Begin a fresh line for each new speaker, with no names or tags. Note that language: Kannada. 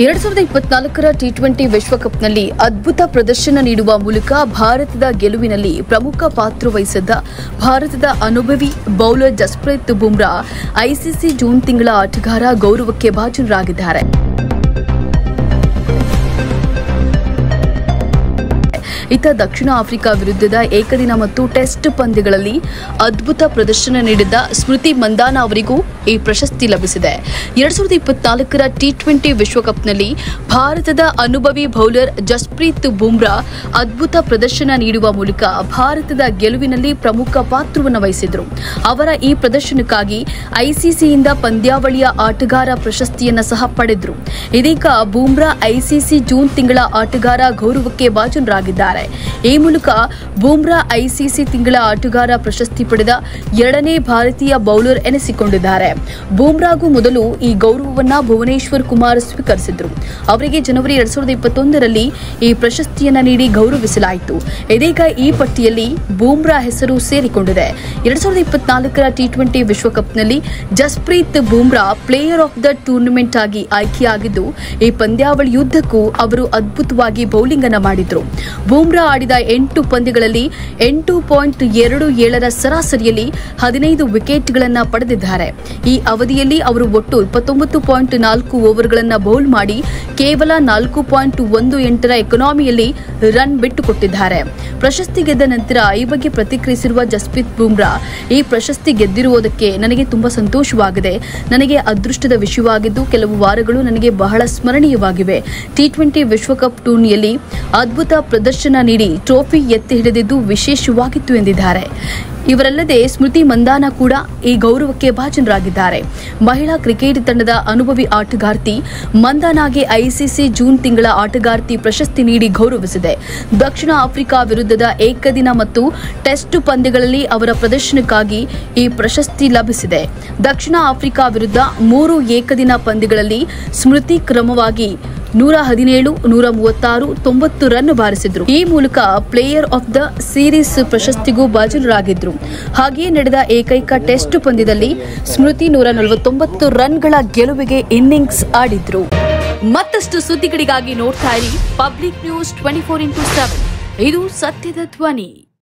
ಎರಡ್ ಸಾವಿರದ ಇಪ್ಪತ್ನಾಲ್ಕರ ಟಿ ಟ್ವೆಂಟಿ ವಿಶ್ವಕಪ್ನಲ್ಲಿ ಅದ್ಭುತ ಪ್ರದರ್ಶನ ನೀಡುವ ಮೂಲಕ ಭಾರತದ ಗೆಲುವಿನಲ್ಲಿ ಪ್ರಮುಖ ಪಾತ್ರ ವಹಿಸಿದ್ದ ಭಾರತದ ಅನುಭವಿ bowler Jasprit Bumrah ICC June ತಿಂಗಳ ಆಟಗಾರ ಗೌರವಕ್ಕೆ ಭಾಜನರಾಗಿದ್ದಾರೆ ಇತ್ತ ದಕ್ಷಿಣ ಆಫ್ರಿಕಾ ವಿರುದ್ಧದ ಏಕದಿನ ಮತ್ತು ಟೆಸ್ಟ್ ಪಂದ್ಯಗಳಲ್ಲಿ ಅದ್ಭುತ ಪ್ರದರ್ಶನ ನೀಡಿದ್ದ ಸ್ಮೃತಿ ಮಂದಾನ ಅವರಿಗೂ ಈ ಪ್ರಶಸ್ತಿ ಲಭಿಸಿದೆ ಎರಡ್ ಸಾವಿರದ ಇಪ್ಪತ್ನಾಲ್ಕರ ಟಿ ಟ್ವೆಂಟಿ ವಿಶ್ವಕಪ್ನಲ್ಲಿ ಭಾರತದ ಅನುಭವಿ ಬೌಲರ್ ಜಸ್ಪ್ರೀತ್ ಬುಮ್ರಾ ಅದ್ಭುತ ಪ್ರದರ್ಶನ ನೀಡುವ ಮೂಲಕ ಭಾರತದ ಗೆಲುವಿನಲ್ಲಿ ಪ್ರಮುಖ ಪಾತ್ರವನ್ನು ವಹಿಸಿದ್ರು ಅವರ ಈ ಪ್ರದರ್ಶನಕ್ಕಾಗಿ ಐಸಿಸಿಯಿಂದ ಪಂದ್ಯಾವಳಿಯ ಆಟಗಾರ ಪ್ರಶಸ್ತಿಯನ್ನ ಸಹ ಪಡೆದ್ರು ಇದೀಗ ಬೂಮ್ರಾ ಐಸಿಸಿ ಜೂನ್ ತಿಂಗಳ ಆಟಗಾರ ಗೌರವಕ್ಕೆ ಭಾಜನರಾಗಿದ್ದಾರೆ ಈ ಮೂಲಕ ಬೂಮ್ರಾ ಐಸಿಸಿ ತಿಂಗಳ ಆಟಗಾರ ಪ್ರಶಸ್ತಿ ಪಡೆದ ಎರಡನೇ ಭಾರತೀಯ ಬೌಲರ್ ಎನಿಸಿಕೊಂಡಿದ್ದಾರೆ ಬೂಮ್ರಾಗೂ ಮೊದಲು ಈ ಗೌರವವನ್ನ ಭುವನೇಶ್ವರ್ ಕುಮಾರ್ ಸ್ವೀಕರಿಸಿದ್ರು ಅವರಿಗೆ ಜನವರಿ ಎರಡ್ ಸಾವಿರದ ಇಪ್ಪತ್ತೊಂದರಲ್ಲಿ ಈ ಪ್ರಶಸ್ತಿಯನ್ನ ನೀಡಿ ಗೌರವಿಸಲಾಯಿತು ಇದೀಗ ಈ ಪಟ್ಟಿಯಲ್ಲಿ ಬೂಮ್ರಾ ಹೆಸರು ಸೇರಿಕೊಂಡಿದೆ ಎರಡ್ ಸಾವಿರದ ಇಪ್ಪತ್ನಾಲ್ಕರ ಟಿ ಟ್ವೆಂಟಿ ವಿಶ್ವಕಪ್ನಲ್ಲಿ Jasprit Bumrah player of the tournament ಆಗಿ ಆಯ್ಕೆಯಾಗಿದ್ದು ಈ ಪಂದ್ಯಾವಳಿಯುದ್ದಕ್ಕೂ ಅವರು ಅದ್ಭುತವಾಗಿ ಬೌಲಿಂಗ್ ಅನ್ನ ಮಾಡಿದ್ರು ಬೂಮ್ರಾ ಆಡಿದ ಎಂಟು ಪಂದ್ಯಗಳಲ್ಲಿ ಎಂಟು ಪಾಯಿಂಟ್ ಎರಡು ಏಳರ ಸರಾಸರಿಯಲ್ಲಿ ಹದಿನೈದು ವಿಕೆಟ್ಗಳನ್ನ ಪಡೆದಿದ್ದಾರೆ ಈ ಅವಧಿಯಲ್ಲಿ ಅವರು ಒಟ್ಟು ಇಪ್ಪತ್ತೊಂಬತ್ತು ಪಾಯಿಂಟ್ ನಾಲ್ಕು ಓವರ್ಗಳನ್ನ ಬೌಲ್ ಮಾಡಿ ಕೇವಲ ನಾಲ್ಕು ಪಾಯಿಂಟ್ ಒಂದು ಎಂಟರ ಎಕಾನಮಿಯಲ್ಲಿ ರನ್ ಬಿಟ್ಟುಕೊಟ್ಟಿದ್ದಾರೆ ಪ್ರಶಸ್ತಿ ಗೆದ್ದ ನಂತರ ಈ ಬಗ್ಗೆ ಪ್ರತಿಕ್ರಿಯಿಸಿರುವ ಜಸ್ಪ್ರೀತ್ ಬುಮ್ರಾ ಈ ಪ್ರಶಸ್ತಿ ಗೆದ್ದಿರುವುದಕ್ಕೆ ನನಗೆ ತುಂಬಾ ಸಂತೋಷವಾಗಿದೆ ನನಗೆ ಅದೃಷ್ಟದ ವಿಷಯವಾಗಿದ್ದು ಕೆಲವು ವಾರಗಳು ನನಗೆ ಬಹಳ ಸ್ಮರಣೀಯವಾಗಿವೆ ಟಿ ಟ್ವೆಂಟಿ ವಿಶ್ವಕಪ್ ಟೂರ್ನಿಯಲ್ಲಿ ಅದ್ಭುತ ಪ್ರದರ್ಶನ ನೀಡಿ ಟ್ರೋಫಿ ಎತ್ತಿ ಹಿಡಿದಿದ್ದು ವಿಶೇಷವಾಗಿತ್ತು ಎಂದಿದ್ದಾರೆ ಇವರಲ್ಲದೆ ಸ್ಮೃತಿ ಮಂದಾನ ಕೂಡ ಈ ಗೌರವಕ್ಕೆ ಭಾಜನರಾಗಿದ್ದಾರೆ ಮಹಿಳಾ ಕ್ರಿಕೆಟ್ ತಂಡದ ಅನುಭವಿ ಆಟಗಾರ್ತಿ ಮಂದಾನಾಗೆ ಐಸಿಸಿ ಜೂನ್ ತಿಂಗಳ ಆಟಗಾರ್ತಿ ಪ್ರಶಸ್ತಿ ನೀಡಿ ಗೌರವಿಸಿದೆ ದಕ್ಷಿಣ ಆಫ್ರಿಕಾ ವಿರುದ್ಧದ ಏಕದಿನ ಮತ್ತು ಟೆಸ್ಟ್ ಪಂದ್ಯಗಳಲ್ಲಿ ಅವರ ಪ್ರದರ್ಶನಕ್ಕಾಗಿ ಈ ಪ್ರಶಸ್ತಿ ಲಭಿಸಿದೆ ದಕ್ಷಿಣ ಆಫ್ರಿಕಾ ವಿರುದ್ಧ ಮೂರು ಏಕದಿನ ಪಂದ್ಯಗಳಲ್ಲಿ ಸ್ಮೃತಿ ಕ್ರಮವಾಗಿ ನೂರ ಹದಿನೇಳು ನೂರ ಮೂವತ್ತಾರು ತೊಂಬತ್ತು ರನ್ ಬಾರಿಸಿದ್ರು ಈ ಮೂಲಕ ಪ್ಲೇಯರ್ ಆಫ್ ದ ಸೀರೀಸ್ ಪ್ರಶಸ್ತಿಗೂ ಭಾಜನರಾಗಿದ್ರು ಹಾಗೆಯೇ ನಡೆದ ಏಕೈಕ ಟೆಸ್ಟ್ ಪಂದ್ಯದಲ್ಲಿ ಸ್ಮೃತಿ ನೂರ ನಲವತ್ತೊಂಬತ್ತು ರನ್ಗಳ ಗೆಲುವಿಗೆ ಇನ್ನಿಂಗ್ಸ್ ಆಡಿದ್ರು ಮತ್ತಷ್ಟು ಸುದ್ದಿಗಳಿಗಾಗಿ ನೋಡ್ತಾ ಇರಿ public news twenty four into seven ಇದು ಸತ್ಯದ ಧ್ವನಿ